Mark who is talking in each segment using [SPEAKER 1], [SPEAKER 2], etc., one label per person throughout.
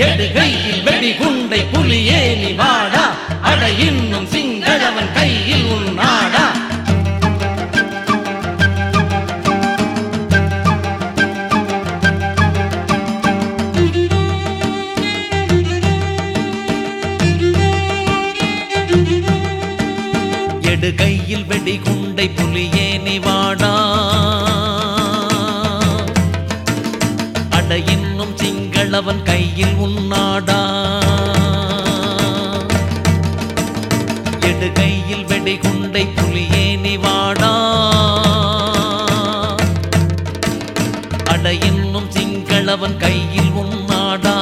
[SPEAKER 1] எடுகையில் வெடிகுண்டை புலியே நீ வாடா அட இன்னும் சிங்களவன் கையில் உன் நாடா எடு கையில் வெடிகுண்டை புலியே நீ வாடா அட இன்னும் சிங்களவன் கையில் உன்னாடா எடு கையில் வெடிகுண்டை புலியே நீ வாடா அட இன்னும் சிங்களவன் கையில் உன்னாடா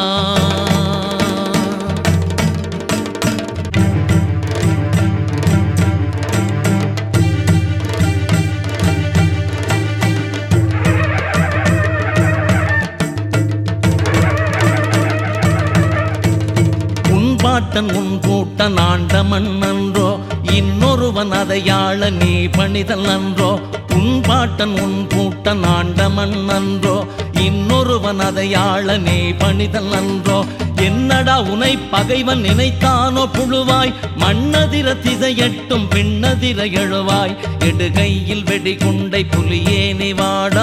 [SPEAKER 1] உன்பாட்டன் உன் கூட்டன் ஆண்டமன் நன்றோ இன்னொருவன் அதையாள நீ பணிதல் நன்றோ உன்பாட்டன் உன் கூட்டன் ஆண்டமன் நன்றோ இன்னொருவன் அதையாள நீ பணிதல் நன்றோ என்னடா உனை பகைவன் நினைத்தானோ புழுவாய் மண்ணதிர திசையட்டும் பின்னதிர எழுவாய் எடுகையில் வெடிகுண்டை புலியே நீ வாடா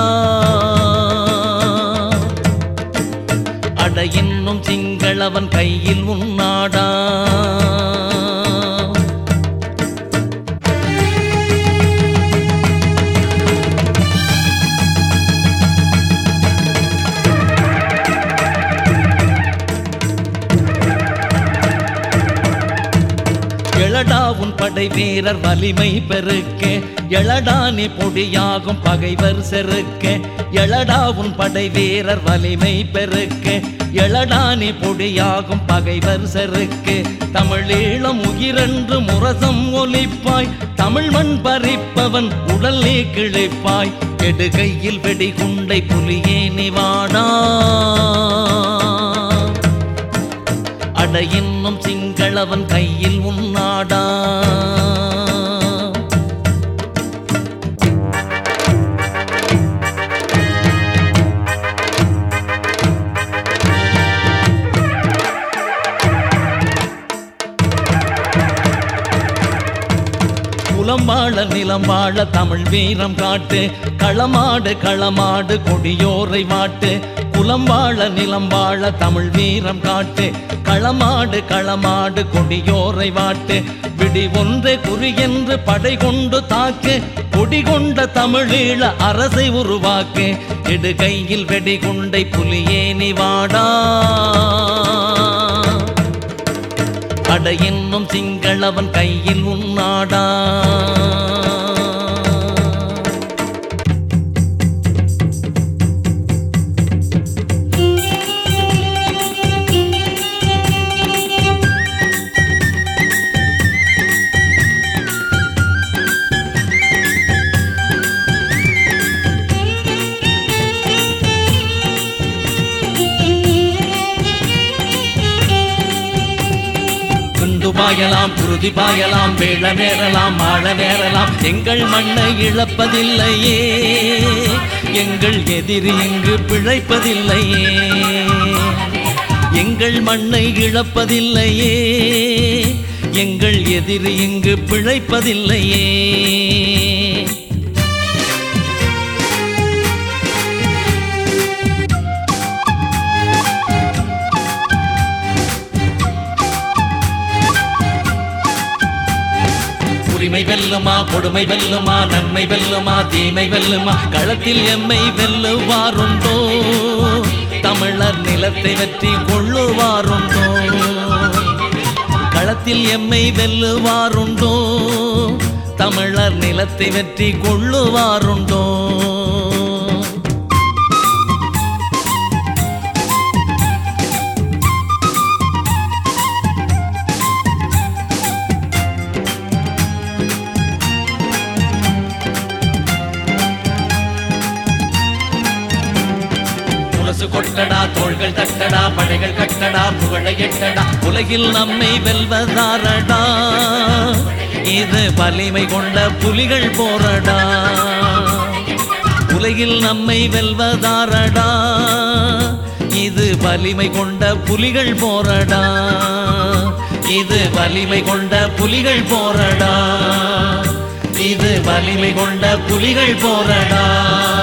[SPEAKER 1] அட இன்னும் சிங்களவன் கையில் உன்னாடா எழடா உன் படை வீரர் வலிமை பெருக்க எழடா நீ பொடியாகும் பகைவர் செருக்க எழடா உன் படை வீரர் வலிமை பெருக்க எழடா நீ பொடியாகும் பகைவர் செருக்கு தமிழீழம் உயிரென்று முரசம் ஒலிப்பாய் தமிழ் மண் பறிப்பவன் உடல் நீ கிழிப்பாய் எடுகையில் வெடிகுண்டை புலியே நீ வாடா அட இன்னும் சிங்களவன் கையில் உன்னாடா குலம் வாழ நிலம் வாழ தமிழ் வீரம் காட்டு களமாடு களமாடு கொடியோரை வாட்டு குலம் வாழ நிலம் வாழ தமிழ் வீரம் காட்டு களமாடு களமாடு கொடியோரை வாட்டு விடி ஒன்றே குறி என்று படை கொண்டு தாக்கு கொடி கொண்ட தமிழீழ அரசை உருவாக்கு இடுகையில் வெடிகுண்டை புலியே நீ வாடா அட இன்னும் சிங்களவன் கையில் உன்னாடா குண்டு பாயலாம் குருதி பாயலாம் வேள நேரலாம் ஆழ நேரலாம் எங்கள் மண்ணை இழப்பதில்லையே எங்கள் எதிரி இங்கு பிழைப்பதில்லையே எங்கள் மண்ணை இழப்பதில்லையே எங்கள் எதிரி இங்கு பிழைப்பதில்லையே உரிமை வெல்லுமா கொடுமை வெல்லுமா நன்மை வெல்லுமா தீமை வெல்லுமா களத்தில் எம்மை வெல்லுவாருண்டோ தமிழர் நிலத்தை வெற்றி கொள்ளுவாருண்டோ களத்தில் எம்மை வெல்லுவாருண்டோ தமிழர் நிலத்தை வெற்றி கொள்ளுவாருண்டோ முரசு கொட்டடா தோள்கள் தட்டடா படைகள் கட்டடா புகழை எட்டடா உலகில் நம்மை வெல்வதாரடா இது வலிமை கொண்ட புலிகள் போரடா உலகில் நம்மை வெல்வதாரடா இது வலி வலிமை கொண்ட புலிகள் போரடா இது வலிமை கொண்ட புலிகள் போரடா இது வலிமை கொண்ட புலிகள் போரடா